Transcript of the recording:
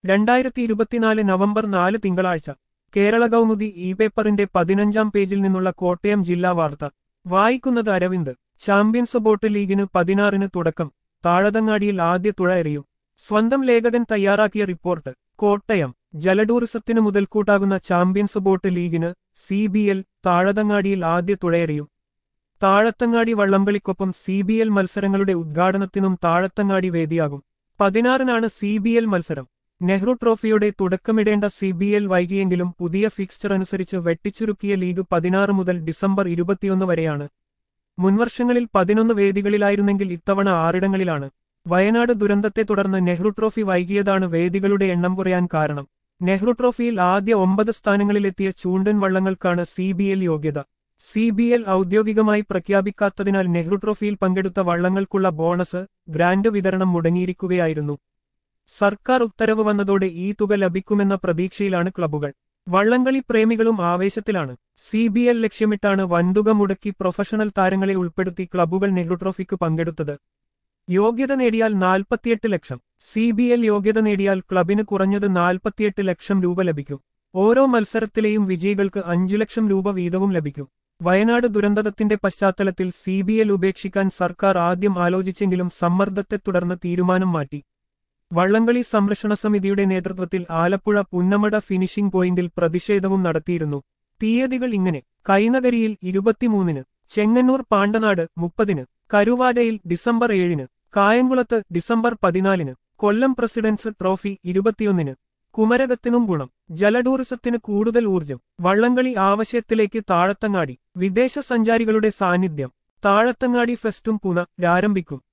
രണ്ടായിരത്തി ഇരുപത്തിനാല് നവംബർ നാല് തിങ്കളാഴ്ച കേരള കൗമുദി ഇ പേപ്പറിന്റെ പതിനഞ്ചാം പേജിൽ നിന്നുള്ള കോട്ടയം ജില്ലാ വാർത്ത വായിക്കുന്നത് അരവിന്ദ് ചാമ്പ്യൻസ് ബോട്ട് ലീഗിന് പതിനാറിന് തുടക്കം താഴതങ്ങാടിയിൽ ആദ്യ തുഴ എറിയും സ്വന്തം ലേഖകൻ തയ്യാറാക്കിയ റിപ്പോർട്ട് കോട്ടയം ജലടൂറിസത്തിന് മുതൽക്കൂട്ടാകുന്ന ചാമ്പ്യൻസ് ബോട്ട് ലീഗിന് സി ബി എൽ താഴതങ്ങാടിയിൽ ആദ്യ തുഴയെറിയും താഴത്തങ്ങാടി വള്ളംകളിക്കൊപ്പം സി ബി എൽ മത്സരങ്ങളുടെ ഉദ്ഘാടനത്തിനും താഴത്തങ്ങാടി വേദിയാകും പതിനാറിനാണ് സി ബി എൽ മത്സരം നെഹ്റു ട്രോഫിയുടെ തുടക്കമിടേണ്ട സി ബി എൽ വൈകിയെങ്കിലും പുതിയ ഫിക്സ്ചർ അനുസരിച്ച് വെട്ടിച്ചുരുക്കിയ ലീഗ് പതിനാറ് മുതൽ ഡിസംബർ ഇരുപത്തിയൊന്ന് വരെയാണ് മുൻവർഷങ്ങളിൽ പതിനൊന്ന് വേദികളിലായിരുന്നെങ്കിൽ ഇത്തവണ ആറിടങ്ങളിലാണ് വയനാട് ദുരന്തത്തെ തുടർന്ന് നെഹ്റു ട്രോഫി വൈകിയതാണ് വേദികളുടെ എണ്ണം കുറയാൻ കാരണം നെഹ്റു ട്രോഫിയിൽ ആദ്യ ഒമ്പത് സ്ഥാനങ്ങളിലെത്തിയ ചൂണ്ടൻ വള്ളങ്ങൾക്കാണ് സി ബി എൽ യോഗ്യത സി ബി എൽ ഔദ്യോഗികമായി പ്രഖ്യാപിക്കാത്തതിനാൽ നെഹ്റു ട്രോഫിയിൽ പങ്കെടുത്ത വള്ളങ്ങൾക്കുള്ള ബോണസ് ഗ്രാന്റ് വിതരണം മുടങ്ങിയിരിക്കുകയായിരുന്നു സർക്കാർ ഉത്തരവ് വന്നതോടെ ഈ തുക ലഭിക്കുമെന്ന പ്രതീക്ഷയിലാണ് ക്ലബ്ബുകൾ വള്ളംകളി പ്രേമികളും ആവേശത്തിലാണ് സി ബി എൽ ലക്ഷ്യമിട്ടാണ് വൻതുക മുടക്കി പ്രൊഫഷണൽ താരങ്ങളെ ഉൾപ്പെടുത്തി ക്ലബ്ബുകൾ നെഹ്റു ട്രോഫിക്ക് പങ്കെടുത്തത് യോഗ്യത നേടിയാൽ നാൽപ്പത്തിയെട്ട് ലക്ഷം സി ബി എൽ യോഗ്യത നേടിയാൽ ക്ലബിന് കുറഞ്ഞത് നാൽപ്പത്തിയെട്ട് ലക്ഷം രൂപ ലഭിക്കും ഓരോ മത്സരത്തിലെയും വിജയികൾക്ക് അഞ്ചു ലക്ഷം രൂപ വീതവും ലഭിക്കും വയനാട് ദുരന്തത്തിന്റെ പശ്ചാത്തലത്തിൽ സി ബി എൽ ഉപേക്ഷിക്കാൻ സർക്കാർ ആദ്യം ആലോചിച്ചെങ്കിലും സമ്മർദ്ദത്തെ തുടർന്ന് തീരുമാനം മാറ്റി വള്ളംകളി സംരക്ഷണ സമിതിയുടെ നേതൃത്വത്തിൽ ആലപ്പുഴ പുന്നമട ഫിനിഷിംഗ് പോയിന്റിൽ പ്രതിഷേധവും നടത്തിയിരുന്നു തീയതികൾ ഇങ്ങനെ കൈനകരിയിൽ ഇരുപത്തിമൂന്നിന് ചെങ്ങന്നൂർ പാണ്ടനാട് മുപ്പതിന് കരുവാരയിൽ ഡിസംബർ ഏഴിന് കായംകുളത്ത് ഡിസംബർ പതിനാലിന് കൊല്ലം പ്രസിഡൻസ് ട്രോഫി ഇരുപത്തിയൊന്നിന് കുമരകത്തിനും ഗുണം ജലടൂറിസത്തിന് കൂടുതൽ ഊർജം വള്ളംകളി ആവശ്യത്തിലേക്ക് താഴത്തങ്ങാടി വിദേശ സഞ്ചാരികളുടെ സാന്നിധ്യം താഴത്തങ്ങാടി ഫെസ്റ്റും പുനരാരംഭിക്കും